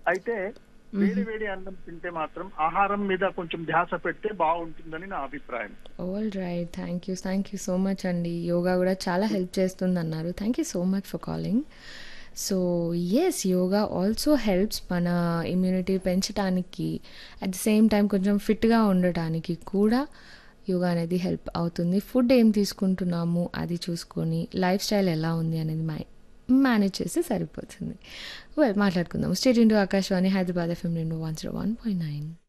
అయితే వేడి వేడి అన్నం తింటే మాత్రం ఆహారం మీద కొంచెం ధ్యాస పెడితే బాగుంటుందని నా అభిప్రాయం all right thank you thank you so much అండి యోగా కూడా చాలా హెల్ప్ చేస్తుంది అన్నారు thank you so much for calling so yes yoga also helps మన ఇమ్యూనిటీ పెంచడానికి అట్ ద సేమ్ టైం కొంచెం ఫిట్గా ఉండటానికి కూడా యోగా అనేది హెల్ప్ అవుతుంది ఫుడ్ ఏం తీసుకుంటున్నాము అది చూసుకొని లైఫ్ స్టైల్ ఎలా ఉంది అనేది మై మేనేజ్ చేస్తే సరిపోతుంది వెల్ మాట్లాడుకుందాం stay tuned Akashvani Hyderabad FM రెండు one zero one point nine